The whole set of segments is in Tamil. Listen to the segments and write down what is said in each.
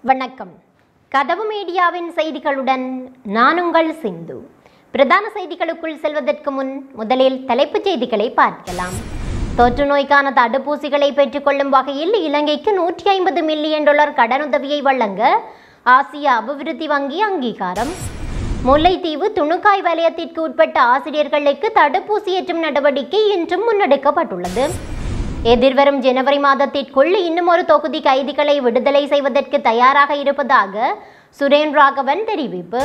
வணக்கம் கதவு மீடியாவின் செய்திகளுடன் நான் உங்கள் சிந்து பிரதான செய்திகளுக்குள் செல்வதற்கு முன் முதலில் தலைப்புச் செய்திகளை பார்க்கலாம் தொற்று நோய்க்கான தடுப்பூசிகளை பெற்றுக்கொள்ளும் வகையில் இலங்கைக்கு நூற்றி ஐம்பது மில்லியன் டாலர் கடனுதவியை வழங்க ஆசிய அபிவிருத்தி வங்கி அங்கீகாரம் முல்லைத்தீவு துணுக்காய் வலயத்திற்கு உட்பட்ட ஆசிரியர்களுக்கு தடுப்பூசி ஏற்றும் நடவடிக்கை இன்றும் முன்னெடுக்கப்பட்டுள்ளது எதிர்வரும் ஜனவரி மாதத்திற்குள் இன்னும் ஒரு தொகுதி கைதிகளை விடுதலை செய்வதற்கு தயாராக இருப்பதாக சுரேன் ராகவன் தெரிவிப்பு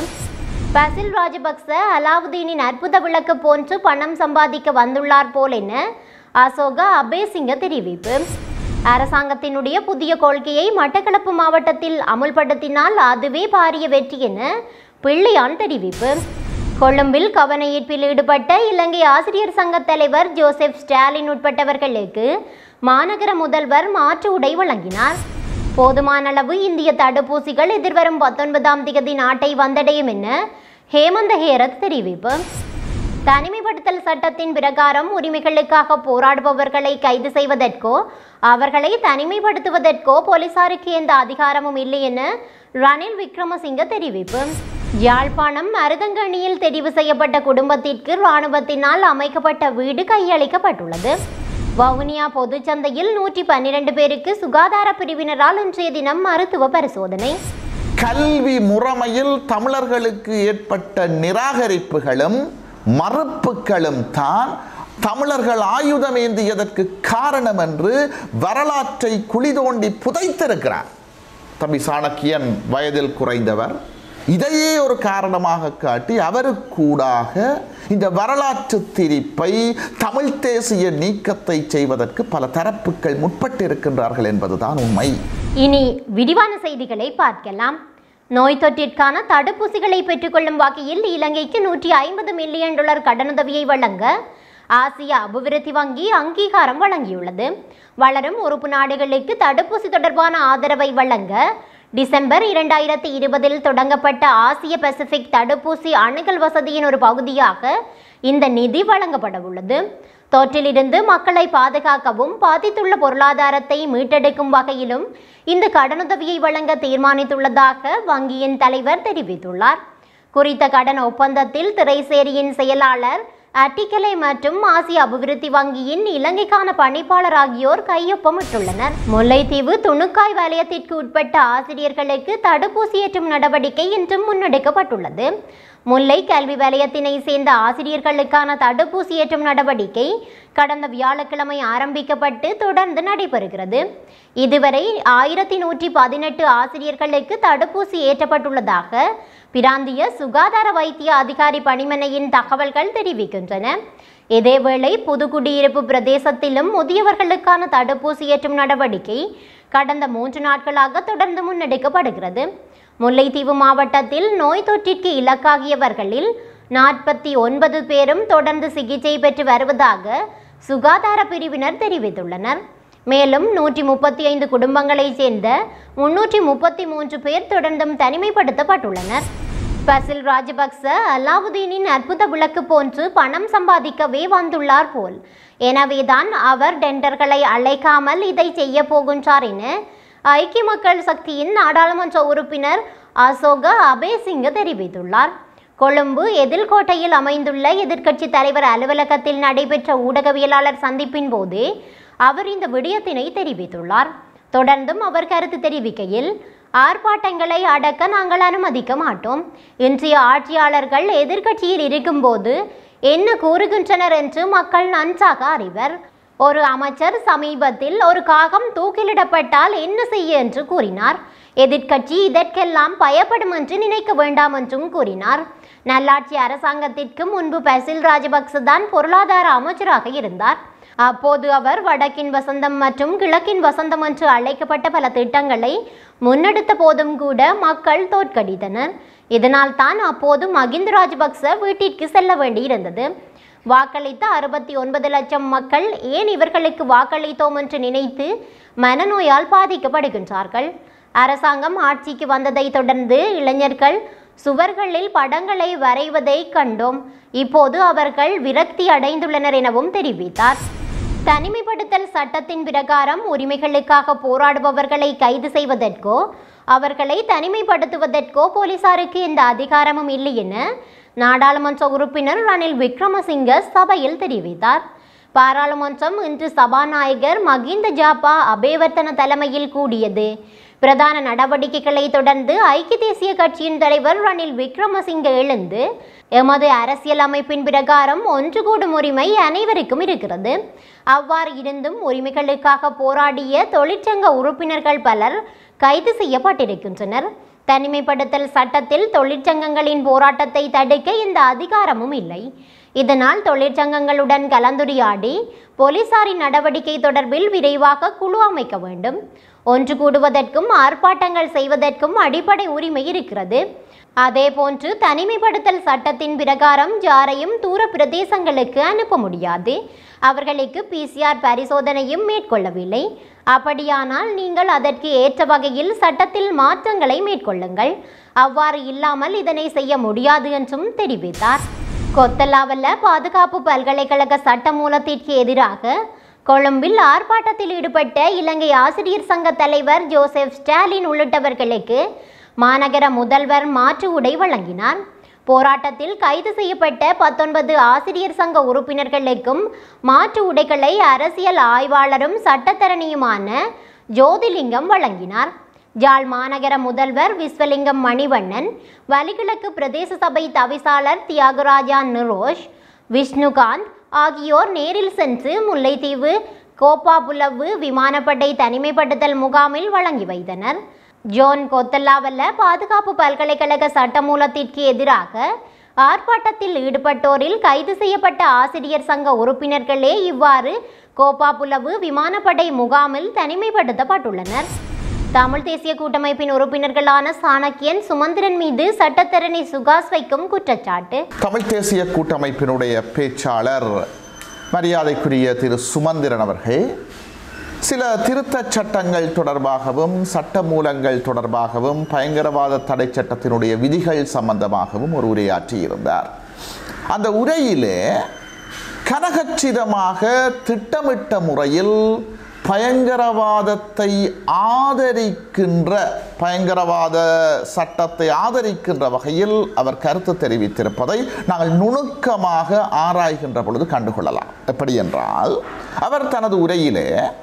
பசில் ராஜபக்ச அலாவுதீனின் அற்புத விளக்கு போன்று பணம் சம்பாதிக்க வந்துள்ளார் போல் என அசோகா அபேசிங்க தெரிவிப்பு அரசாங்கத்தினுடைய புதிய கொள்கையை மட்டக்களப்பு மாவட்டத்தில் அமுல்படுத்தினால் அதுவே பாரிய வெற்றி என பிள்ளையான் தெரிவிப்பு கொழும்பில் கவன ஈர்ப்பில் ஈடுபட்ட இலங்கை ஆசிரியர் சங்க தலைவர் ஜோசப் ஸ்டாலின் உட்பட்டவர்களுக்கு மாநகர முதல்வர் மாற்று உடை வழங்கினார் போதுமான அளவு இந்திய தடுப்பூசிகள் எதிர்வரும் பத்தொன்பதாம் தேதி நாட்டை வந்தடையும் என ஹேமந்த ஹேரத் தெரிவிப்பு தனிமைப்படுத்தல் சட்டத்தின் பிரகாரம் உரிமைகளுக்காக போராடுபவர்களை கைது செய்வதற்கோ அவர்களை தனிமைப்படுத்துவதற்கோ போலீசாருக்கு எந்த அதிகாரமும் இல்லை என ரணில் விக்ரமசிங்க தெரிவிப்பு யாழ்ப்பாணம் மருதங்கணியில் தெரிவு செய்யப்பட்ட குடும்பத்திற்கு இராணுவத்தினால் அமைக்கப்பட்ட வீடு கையளிக்கப்பட்டுள்ளது வவுனியா பொதுச்சந்தையில் நூற்றி பன்னிரண்டு பேருக்கு சுகாதார பிரிவினரால் இன்றைய தினம் மருத்துவ பரிசோதனை கல்வி முறைமையில் தமிழர்களுக்கு ஏற்பட்ட நிராகரிப்புகளும் மறுப்புகளும் தான் தமிழர்கள் ஆயுதம் ஏந்தியதற்கு காரணம் என்று வரலாற்றை குழி தோண்டி புதைத்திருக்கிறார் தம்பி சாணக்கியன் வயதில் குறைந்தவர் இதையே ஒரு காரணமாக காட்டி அவருக்கூடாக இந்த வரலாற்று திரிப்பை தமிழ் தேசிய நீக்கத்தை செய்வதற்கு பல தரப்புகள் முற்பட்டிருக்கின்றார்கள் என்பதுதான் உண்மை இனி விரிவான செய்திகளை பார்க்கலாம் நோய் தொற்றிற்கான தடுப்பூசிகளை பெற்றுக்கொள்ளும் வகையில் இலங்கைக்கு நூற்றி ஐம்பது மில்லியன் டாலர் கடனுதவியை வழங்க ஆசிய அபிவிருத்தி வங்கி அங்கீகாரம் வழங்கியுள்ளது வளரும் உறுப்பு நாடுகளுக்கு தடுப்பூசி தொடர்பான ஆதரவை வழங்க டிசம்பர் இரண்டாயிரத்தி இருபதில் தொடங்கப்பட்ட ஆசிய பசிபிக் தடுப்பூசி அணுகல் வசதியின் ஒரு பகுதியாக இந்த நிதி வழங்கப்பட உள்ளது தொற்றிலிருந்து மக்களை பாதுகாக்கவும் பாதித்துள்ள பொருளாதாரத்தை மீட்டெடுக்கும் வகையிலும் இந்த கடனுதவியை வழங்க தீர்மானித்துள்ளதாக வங்கியின் தலைவர் தெரிவித்துள்ளார் குறித்த கடன் ஒப்பந்தத்தில் திரைசேரியின் செயலாளர் அட்டிக்கலை மற்றும் ஆசிய அபிவிருத்தி வங்கியின் இலங்கைக்கான பணிப்பாளர் ஆகியோர் கையொப்பமிட்டுள்ளனர் முல்லைத்தீவு துணுக்காய் வலயத்திற்கு உட்பட்ட ஆசிரியர்களுக்கு தடுப்பூசி ஏற்றும் நடவடிக்கை இன்றும் முன்னெடுக்கப்பட்டுள்ளது முல்லை கல்வி வலயத்தினை சேர்ந்த ஆசிரியர்களுக்கான தடுப்பூசி ஏற்றும் நடவடிக்கை கடந்த வியாழக்கிழமை ஆரம்பிக்கப்பட்டு தொடர்ந்து நடைபெறுகிறது இதுவரை ஆயிரத்தி நூற்றி பதினெட்டு ஆசிரியர்களுக்கு தடுப்பூசி ஏற்றப்பட்டுள்ளதாக பிராந்திய சுகாதார வைத்திய அதிகாரி பணிமனையின் தகவல்கள் தெரிவிக்கின்றன இதேவேளை புதுக்குடியிருப்பு பிரதேசத்திலும் முதியவர்களுக்கான தடுப்பூசி ஏற்றும் நடவடிக்கை கடந்த மூன்று நாட்களாக தொடர்ந்து முன்னெடுக்கப்படுகிறது முல்லைத்தீவு மாவட்டத்தில் நோய் தொற்றிற்கு இலக்காகியவர்களில் நாற்பத்தி ஒன்பது பேரும் தொடர்ந்து சிகிச்சை பெற்று வருவதாக சுகாதார பிரிவினர் தெரிவித்துள்ளனர் மேலும் நூற்றி முப்பத்தி ஐந்து குடும்பங்களைச் சேர்ந்த முன்னூற்றி முப்பத்தி மூன்று பேர் தொடர்ந்தும் தனிமைப்படுத்தப்பட்டுள்ளனர் பசில் ராஜபக்ச அலாவுதீனின் அற்புத விளக்கு போன்று பணம் சம்பாதிக்கவே வந்துள்ளார் போல் எனவேதான் அவர் டெண்டர்களை அழைக்காமல் இதை செய்ய போகின்றார் என ஐக்கிய மக்கள் சக்தியின் நாடாளுமன்ற உறுப்பினர் அசோக அபேசிங்க தெரிவித்துள்ளார் கொழும்பு எதிர்கோட்டையில் அமைந்துள்ள எதிர்க்கட்சி தலைவர் அலுவலகத்தில் நடைபெற்ற ஊடகவியலாளர் சந்திப்பின் போது அவர் இந்த விடயத்தினை தெரிவித்துள்ளார் தொடர்ந்தும் அவர் கருத்து தெரிவிக்கையில் ஆர்ப்பாட்டங்களை அடக்க நாங்கள் அனுமதிக்க மாட்டோம் இன்றைய ஆட்சியாளர்கள் எதிர்க்கட்சியில் இருக்கும்போது என்ன கூறுகின்றனர் என்று மக்கள் நன்றாக அறிவர் ஒரு அமைச்சர் சமீபத்தில் ஒரு காகம் தூக்கிலிடப்பட்டால் என்ன செய்ய என்று கூறினார் எதிர்க்கட்சி இதற்கெல்லாம் பயப்படும் என்று நினைக்க வேண்டாம் என்றும் கூறினார் நல்லாட்சி அரசாங்கத்திற்கு முன்பு பசில் ராஜபக்ச தான் பொருளாதார அமைச்சராக இருந்தார் அப்போது அவர் வடக்கின் வசந்தம் மற்றும் கிழக்கின் வசந்தம் என்று அழைக்கப்பட்ட பல திட்டங்களை முன்னெடுத்த போதும் கூட மக்கள் தோற்கடித்தனர் இதனால் தான் அப்போது மகிந்த ராஜபக்ச வீட்டிற்கு செல்ல வேண்டியிருந்தது வாக்களித்த அறுபத்தி ஒன்பது லட்சம் மக்கள் ஏன் இவர்களுக்கு வாக்களித்தோம் என்று நினைத்து மனநோயால் பாதிக்கப்படுகின்றார்கள் அரசாங்கம் ஆட்சிக்கு வந்ததை தொடர்ந்து இளைஞர்கள் சுவர்களில் படங்களை வரைவதை கண்டோம் இப்போது அவர்கள் விரக்தி அடைந்துள்ளனர் எனவும் தெரிவித்தார் தனிமைப்படுத்தல் சட்டத்தின் பிரகாரம் உரிமைகளுக்காக போராடுபவர்களை கைது செய்வதற்கோ அவர்களை தனிமைப்படுத்துவதற்கோ போலீசாருக்கு எந்த அதிகாரமும் இல்லை என நாடாளுமன்ற உறுப்பினர் ரணில் விக்ரமசிங்க சபையில் தெரிவித்தார் பாராளுமன்றம் இன்று சபாநாயகர் மகிந்த ஜாப்பா அபேவர்த்தன தலைமையில் கூடியது பிரதான நடவடிக்கைகளை தொடர்ந்து ஐக்கிய தேசிய கட்சியின் தலைவர் ரணில் விக்ரமசிங்க எழுந்து எமது அரசியல் அமைப்பின் பிரகாரம் ஒன்று கூடும் உரிமை அனைவருக்கும் இருக்கிறது அவ்வாறு இருந்தும் உரிமைகளுக்காக போராடிய தொழிற்சங்க உறுப்பினர்கள் பலர் கைது செய்யப்பட்டிருக்கின்றனர் தனிமைப்படுத்தல் சட்டத்தில் தொழிற்சங்கங்களின் போராட்டத்தை தடுக்க எந்த அதிகாரமும் இல்லை இதனால் தொழிற்சங்கங்களுடன் கலந்துரையாடி போலீசாரின் நடவடிக்கை தொடர்பில் விரைவாக குழு அமைக்க வேண்டும் ஒன்று கூடுவதற்கும் ஆர்ப்பாட்டங்கள் செய்வதற்கும் அடிப்படை உரிமை இருக்கிறது அதேபோன்று தனிமைப்படுத்தல் சட்டத்தின் பிரகாரம் யாரையும் தூர பிரதேசங்களுக்கு அனுப்ப முடியாது அவர்களுக்கு பிசிஆர் பரிசோதனையும் மேற்கொள்ளவில்லை அப்படியானால் நீங்கள் அதற்கு ஏற்ற வகையில் சட்டத்தில் மாற்றங்களை மேற்கொள்ளுங்கள் அவ்வாறு இல்லாமல் இதனை செய்ய முடியாது என்றும் தெரிவித்தார் கொத்தலாவல்ல பாதுகாப்பு பல்கலைக்கழக சட்டமூலத்திற்கு எதிராக கொழும்பில் ஆர்ப்பாட்டத்தில் ஈடுபட்ட இலங்கை ஆசிரியர் சங்க தலைவர் ஜோசப் ஸ்டாலின் உள்ளிட்டவர்களுக்கு மாநகர முதல்வர் மாற்று உடை வழங்கினார் போராட்டத்தில் கைது செய்யப்பட்ட பத்தொன்பது ஆசிரியர் சங்க உறுப்பினர்களுக்கும் மாற்று உடைகளை அரசியல் ஆய்வாளரும் சட்டத்தரணியுமான ஜோதிலிங்கம் வழங்கினார் ஜாழ் மாநகர முதல்வர் விஸ்வலிங்கம் மணிவண்ணன் வலிகிழக்கு பிரதேச சபை தவிசாளர் தியாகராஜா நிரோஷ் விஷ்ணுகாந்த் ஆகியோர் நேரில் சென்று முல்லைத்தீவு கோப்பாபுலவு விமானப்படை தனிமைப்படுத்தல் முகாமில் வழங்கி வைத்தனர் ஜோன் கொத்தல்லாவல்ல பாதுகாப்பு பல்கலைக்கழக சட்டமூலத்திற்கு எதிராக ஆர்ப்பாட்டத்தில் ஈடுபட்டோரில் கைது செய்யப்பட்ட ஆசிரியர் சங்க உறுப்பினர்களே இவ்வாறு கோப்பாபுலவு விமானப்படை முகாமில் தனிமைப்படுத்தப்பட்டுள்ளனர் தமிழ் தேசிய கூட்டமைப்பின் உறுப்பினர்களான சாணக்கியன் சுமந்திரன் மீது சட்டத்தரணி சுகாஸ் வைக்கும் குற்றச்சாட்டு தமிழ் தேசிய கூட்டமைப்பினுடைய பேச்சாளர் மரியாதைக்குரிய திரு சுமந்திரன் அவர்கள் சில திருத்தச் சட்டங்கள் தொடர்பாகவும் சட்ட மூலங்கள் தொடர்பாகவும் பயங்கரவாத தடை சட்டத்தினுடைய விதிகள் சம்பந்தமாகவும் ஒரு உரையாற்றியிருந்தார் அந்த உரையிலே கனகச்சிதமாக திட்டமிட்ட முறையில் பயங்கரவாதத்தை ஆதரிக்கின்ற பயங்கரவாத சட்டத்தை ஆதரிக்கின்ற வகையில் அவர் கருத்து தெரிவித்திருப்பதை நாங்கள் நுணுக்கமாக ஆராய்கின்ற பொழுது கண்டுகொள்ளலாம் எப்படி என்றால் அவர் தனது உரையிலே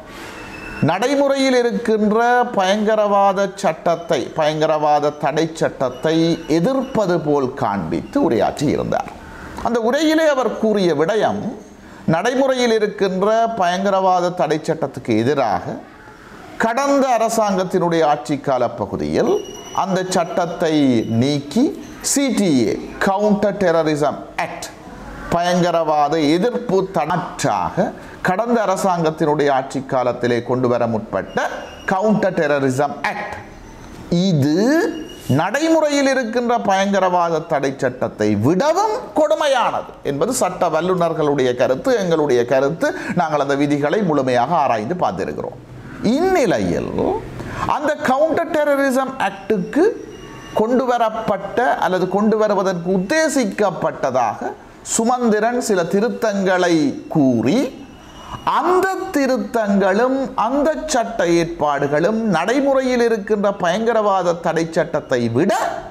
நடைமுறையில் இருக்கின்ற பயங்கரவாத சட்டத்தை பயங்கரவாத தடை சட்டத்தை எதிர்ப்பது போல் காண்பித்து உரையாற்றி இருந்தார் அந்த உரையிலே அவர் கூறிய விடயம் நடைமுறையில் இருக்கின்ற பயங்கரவாத தடை சட்டத்துக்கு எதிராக கடந்த அரசாங்கத்தினுடைய ஆட்சி கால பகுதியில் அந்த சட்டத்தை நீக்கி சிடிஏ கவுண்டர் டெரரிசம் ஆக்ட் பயங்கரவாத எதிர்ப்பு தனற்றாக கடந்த அரசாங்கத்தினுடைய ஆட்சி காலத்திலே கொண்டு வர முற்பட்ட கவுண்டர் டெரரிசம் ஆக்ட் இது நடைமுறையில் இருக்கின்ற பயங்கரவாத தடை சட்டத்தை விடவும் கொடுமையானது என்பது சட்ட வல்லுநர்களுடைய கருத்து எங்களுடைய கருத்து நாங்கள் அந்த விதிகளை முழுமையாக ஆராய்ந்து பார்த்திருக்கிறோம் இந்நிலையில் அந்த கவுண்டர் டெரரிசம் ஆக்டுக்கு கொண்டு வரப்பட்ட அல்லது கொண்டு வருவதற்கு உத்தேசிக்கப்பட்டதாக சுமந்திரன் சில திருத்தங்களை கூறி அந்த திருத்தங்களும் அந்த சட்ட ஏற்பாடுகளும் நடைமுறையில் இருக்கின்ற பயங்கரவாத தடை சட்டத்தை விட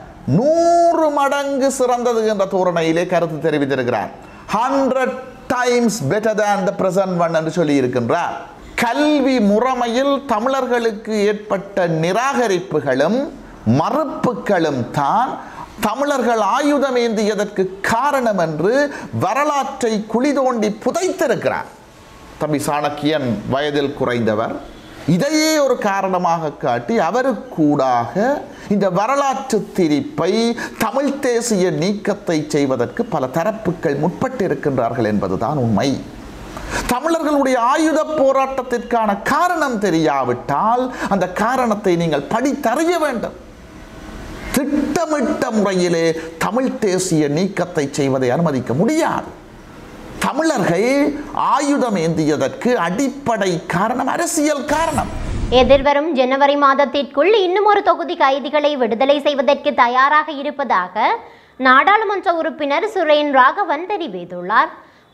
நூறு மடங்கு சிறந்தது என்ற தோரணையிலே கருத்து தெரிவித்திருக்கிறார் hundred times better than the present one என்று சொல்லி இருக்கின்றார் கல்வி முறைமையில் தமிழர்களுக்கு ஏற்பட்ட நிராகரிப்புகளும் மறுப்புகளும் தான் தமிழர்கள் ஆயுதம் ஏந்தியதற்கு காரணம் என்று வரலாற்றை குழி தோண்டி புதைத்திருக்கிறார் தம்பி சாணக்கியன் வயதில் குறைந்தவர் இதையே ஒரு காரணமாக காட்டி அவருக்கூடாக இந்த வரலாற்று திரிப்பை தமிழ் தேசிய நீக்கத்தை செய்வதற்கு பல தரப்புகள் முற்பட்டிருக்கின்றார்கள் என்பதுதான் உண்மை தமிழர்களுடைய ஆயுத போராட்டத்திற்கான காரணம் தெரியாவிட்டால் அந்த காரணத்தை நீங்கள் படித்தறிய வேண்டும் திட்டமிட்ட முறையிலே தமிழ் தேசிய நீக்கத்தை செய்வதை அனுமதிக்க முடியாது தமிழர்கள் ஆயுதம் ஏந்தியதற்கு அடிப்படை காரணம் அரசியல் காரணம் எதிர்வரும் ஜனவரி மாதத்திற்குள் இன்னும் ஒரு தொகுதி கைதிகளை விடுதலை செய்வதற்கு தயாராக இருப்பதாக நாடாளுமன்ற உறுப்பினர் சுரேன் ராகவன் தெரிவித்துள்ளார்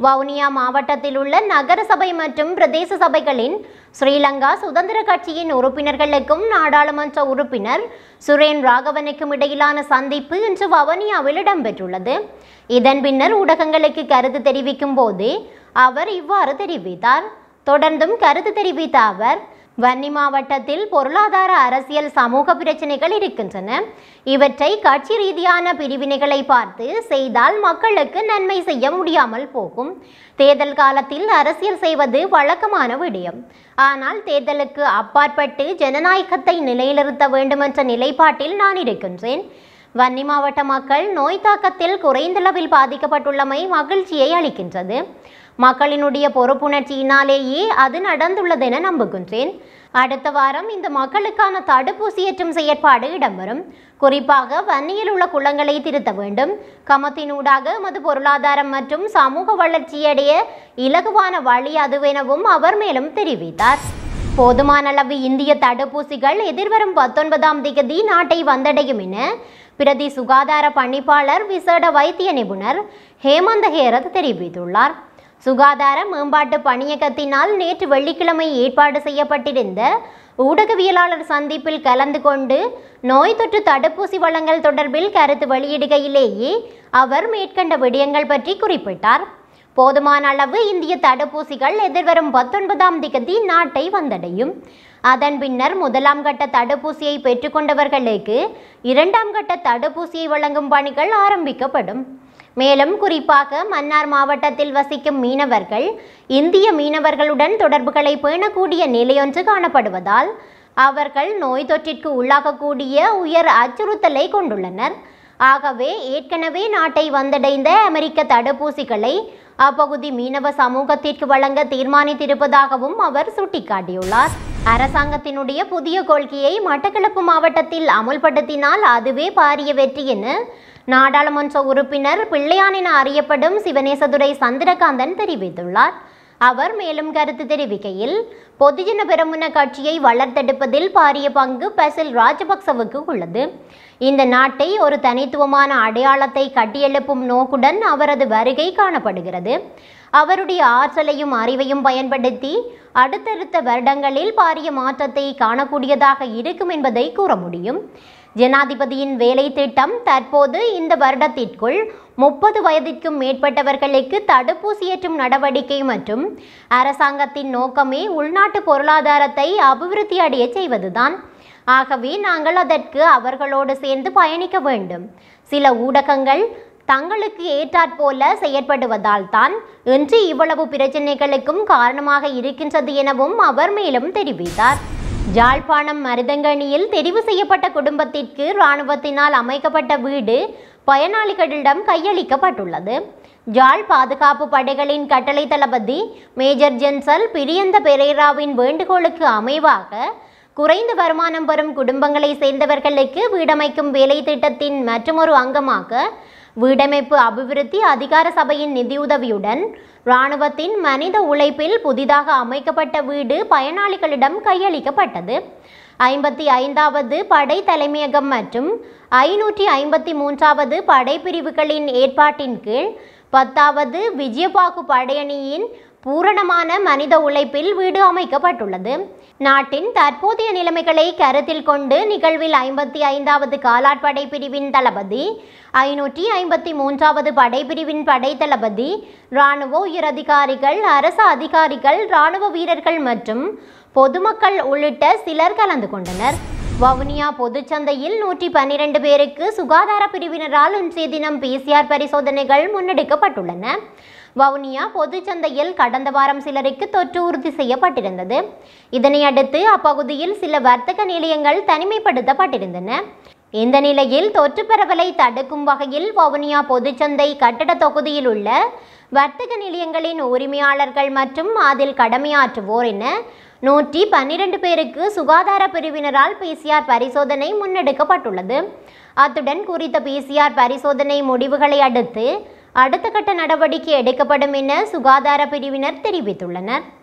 வவுனியா மாவட்டத்தில் உள்ள நகர சபை மற்றும் பிரதேச சபைகளின் ஸ்ரீலங்கா சுதந்திர கட்சியின் உறுப்பினர்களுக்கும் நாடாளுமன்ற உறுப்பினர் சுரேன் ராகவனுக்கும் இடையிலான சந்திப்பு இன்று வவுனியாவில் இடம்பெற்றுள்ளது இதன் பின்னர் ஊடகங்களுக்கு கருத்து தெரிவிக்கும் போது அவர் இவ்வாறு தெரிவித்தார் தொடர்ந்தும் கருத்து தெரிவித்த அவர் வன்னி மாவட்டத்தில் பொருளாதார அரசியல் சமூக பிரச்சனைகள் இருக்கின்றன இவற்றை கட்சி ரீதியான பிரிவினைகளை பார்த்து செய்தால் மக்களுக்கு நன்மை செய்ய முடியாமல் போகும் தேர்தல் காலத்தில் அரசியல் செய்வது வழக்கமான விடயம் ஆனால் தேர்தலுக்கு அப்பாற்பட்டு ஜனநாயகத்தை நிலைநிறுத்த வேண்டுமென்ற நிலைப்பாட்டில் நான் இருக்கின்றேன் வன்னி மாவட்ட மக்கள் நோய் தாக்கத்தில் குறைந்தளவில் பாதிக்கப்பட்டுள்ளமை மகிழ்ச்சியை அளிக்கின்றது மக்களினுடைய பொறுப்புணர்ச்சியினாலேயே அது நடந்துள்ளதென நம்புகின்றேன் அடுத்த வாரம் இந்த மக்களுக்கான தடுப்பூசி ஏற்றும் செயற்பாடு இடம்பெறும் குறிப்பாக வன்னியில் உள்ள குளங்களை திருத்த வேண்டும் கமத்தினூடாக மது பொருளாதாரம் மற்றும் சமூக வளர்ச்சியடைய இலகுவான வழி அதுவெனவும் அவர் மேலும் தெரிவித்தார் போதுமான அளவு இந்திய தடுப்பூசிகள் எதிர்வரும் பத்தொன்பதாம் திகதி நாட்டை வந்தடையும் என பிரதி சுகாதார பணிப்பாளர் விசேட வைத்திய நிபுணர் ஹேமந்த ஹேரத் தெரிவித்துள்ளார் சுகாதார மேம்பாட்டு பணியகத்தினால் நேற்று வெள்ளிக்கிழமை ஏற்பாடு செய்யப்பட்டிருந்த ஊடகவியலாளர் சந்திப்பில் கலந்து கொண்டு நோய் தொற்று தடுப்பூசி வழங்கல் தொடர்பில் கருத்து வெளியிடுகையிலேயே அவர் மேற்கண்ட விடயங்கள் பற்றி குறிப்பிட்டார் போதுமான அளவு இந்திய தடுப்பூசிகள் எதிர்வரும் பத்தொன்பதாம் திகதி நாட்டை வந்தடையும் அதன் பின்னர் முதலாம் கட்ட தடுப்பூசியை பெற்றுக்கொண்டவர்களுக்கு இரண்டாம் கட்ட தடுப்பூசியை வழங்கும் பணிகள் ஆரம்பிக்கப்படும் மேலும் குறிப்பாக மன்னார் மாவட்டத்தில் வசிக்கும் மீனவர்கள் இந்திய மீனவர்களுடன் தொடர்புகளை பேணக்கூடிய நிலையொன்று காணப்படுவதால் அவர்கள் நோய் தொற்றிற்கு உள்ளாகக்கூடிய உயர் அச்சுறுத்தலை கொண்டுள்ளனர் ஆகவே ஏற்கனவே நாட்டை வந்தடைந்த அமெரிக்க தடுப்பூசிகளை அப்பகுதி மீனவ சமூகத்திற்கு வழங்க தீர்மானித்திருப்பதாகவும் அவர் சுட்டிக்காட்டியுள்ளார் அரசாங்கத்தினுடைய புதிய கொள்கையை மட்டக்களப்பு மாவட்டத்தில் அமுல்படுத்தினால் அதுவே பாரிய வெற்றி என நாடாளுமன்ற உறுப்பினர் பிள்ளையான் என அறியப்படும் சிவனேசதுரை சந்திரகாந்தன் தெரிவித்துள்ளார் அவர் மேலும் கருத்து தெரிவிக்கையில் பொதுஜன பெரமுன கட்சியை வளர்த்தெடுப்பதில் பாரிய பங்கு பசில் ராஜபக்சவுக்கு உள்ளது இந்த நாட்டை ஒரு தனித்துவமான அடையாளத்தை கட்டியெழுப்பும் நோக்குடன் அவரது வருகை காணப்படுகிறது அவருடைய ஆற்றலையும் அறிவையும் பயன்படுத்தி அடுத்தடுத்த வருடங்களில் பாரிய மாற்றத்தை காணக்கூடியதாக இருக்கும் என்பதை கூற முடியும் ஜனாதிபதியின் வேலை திட்டம் தற்போது இந்த வருடத்திற்குள் முப்பது வயதிற்கும் மேற்பட்டவர்களுக்கு தடுப்பூசி ஏற்றும் நடவடிக்கை மற்றும் அரசாங்கத்தின் நோக்கமே உள்நாட்டு பொருளாதாரத்தை அபிவிருத்தி அடைய செய்வதுதான் ஆகவே நாங்கள் அதற்கு அவர்களோடு சேர்ந்து பயணிக்க வேண்டும் சில ஊடகங்கள் தங்களுக்கு ஏற்றாற்போல செயற்படுவதால் தான் இன்று இவ்வளவு பிரச்சனைகளுக்கும் காரணமாக இருக்கின்றது எனவும் அவர் மேலும் தெரிவித்தார் ஜாழ்ப்பாணம் மருதங்கணியில் தெரிவு செய்யப்பட்ட குடும்பத்திற்கு இராணுவத்தினால் அமைக்கப்பட்ட வீடு பயனாளிகளிடம் கையளிக்கப்பட்டுள்ளது ஜாழ் பாதுகாப்பு படைகளின் கட்டளை தளபதி மேஜர் ஜென்சல் பிரியந்த பெரேராவின் வேண்டுகோளுக்கு அமைவாக குறைந்த வருமானம் பெறும் குடும்பங்களை சேர்ந்தவர்களுக்கு வீடமைக்கும் வேலை திட்டத்தின் மற்றொரு அங்கமாக வீடமைப்பு அபிவிருத்தி அதிகார சபையின் நிதியுதவியுடன் இராணுவத்தின் மனித உழைப்பில் புதிதாக அமைக்கப்பட்ட வீடு பயனாளிகளிடம் கையளிக்கப்பட்டது ஐம்பத்தி ஐந்தாவது படை தலைமையகம் மற்றும் ஐநூற்றி ஐம்பத்தி மூன்றாவது படைப்பிரிவுகளின் ஏற்பாட்டின் கீழ் பத்தாவது விஜயபாகு படையணியின் பூரணமான மனித உழைப்பில் வீடு அமைக்கப்பட்டுள்ளது நாட்டின் தற்போதைய நிலைமைகளை கருத்தில் கொண்டு நிகழ்வில் ஐம்பத்தி ஐந்தாவது காலாட்படை பிரிவின் தளபதி ஐநூற்றி ஐம்பத்தி மூன்றாவது படைப்பிரிவின் படை தளபதி இராணுவ உயரதிகாரிகள் அரசு அதிகாரிகள் இராணுவ வீரர்கள் மற்றும் பொதுமக்கள் உள்ளிட்ட சிலர் கலந்து கொண்டனர் வவுனியா பொதுச்சந்தையில் நூற்றி பன்னிரண்டு பேருக்கு சுகாதார பிரிவினரால் இன்றைய தினம் பிசிஆர் பரிசோதனைகள் முன்னெடுக்கப்பட்டுள்ளன வவுனியா பொதுச்சந்தையில் கடந்த வாரம் சிலருக்கு தொற்று உறுதி செய்யப்பட்டிருந்தது இதனை அடுத்து அப்பகுதியில் சில வர்த்தக நிலையங்கள் தனிமைப்படுத்தப்பட்டிருந்தன இந்த நிலையில் தொற்று பரவலை தடுக்கும் வகையில் வவுனியா பொதுச்சந்தை கட்டட தொகுதியில் உள்ள வர்த்தக நிலையங்களின் உரிமையாளர்கள் மற்றும் அதில் கடமையாற்றுவோர் என நூற்றி பன்னிரண்டு பேருக்கு சுகாதார பிரிவினரால் பிசிஆர் பரிசோதனை முன்னெடுக்கப்பட்டுள்ளது அத்துடன் குறித்த பிசிஆர் பரிசோதனை முடிவுகளை அடுத்து அடுத்த கட்ட நடவடிக்கை எடுக்கப்படும் என சுகாதார பிரிவினர் தெரிவித்துள்ளனர்